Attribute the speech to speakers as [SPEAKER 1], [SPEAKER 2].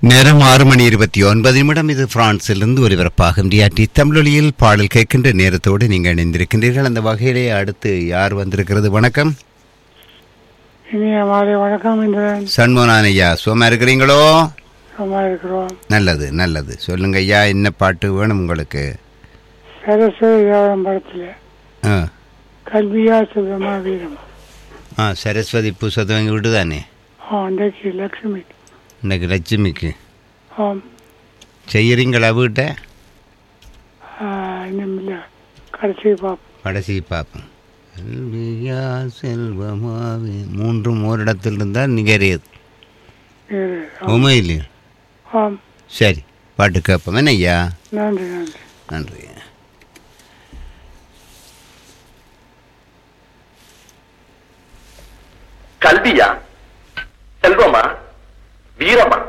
[SPEAKER 1] நேரம் ஆறு மணி இருபத்தி ஒன்பது நிமிடம் இது பிரான்சிலிருந்து ஒலிபரப்பாகும் டிஆர்டி தமிழொலியில் பாடல் கேட்கின்ற நேரத்தோடு நீங்கள் இணைந்திருக்கின்றீர்கள் அந்த வகையிலே அடுத்து யார் வந்திருக்கிறது வணக்கம்
[SPEAKER 2] இனிய மாலை வணக்கம் இந்திரன்
[SPEAKER 1] சண்முகநாதன் ஐயா சும்மா இருக்கிறீங்களோ
[SPEAKER 2] சும்மா இருக்கிறோம்
[SPEAKER 1] நல்லது நல்லது சொல்லுங்க ஐயா என்ன பாட்டு வேணும் உங்களுக்கு
[SPEAKER 2] சரஸ்வதி தேவரம் படத்தில்
[SPEAKER 1] ஆ
[SPEAKER 2] கல்வியா சுகமா வீரமா
[SPEAKER 1] ஆ சரஸ்வதி புஸ்தகம் விடுதானே
[SPEAKER 2] ஆ அன்றைக்கு லக்ஷ்மி
[SPEAKER 1] இன்னைக்கு லட்சுமிக்கு
[SPEAKER 2] ஆம்
[SPEAKER 1] செய்யறீங்களா வீட்டை
[SPEAKER 2] ஆ, இன்னும் இல்லை கடைசி பார்ப்போம்
[SPEAKER 1] கடைசி பார்ப்போம் செல்வியா செல்வமாவே மூன்றும் ஓரிடத்தில் இருந்தால் நிகரியது
[SPEAKER 2] வேறு ஆம்.
[SPEAKER 1] உண்மையிலே
[SPEAKER 2] ஆம்
[SPEAKER 1] சரி பாட்டு கேட்போம் என்ன ஐயா
[SPEAKER 2] நன்றி நன்றி
[SPEAKER 1] நன்றி
[SPEAKER 3] கல்வியா செல்வமா வீரமா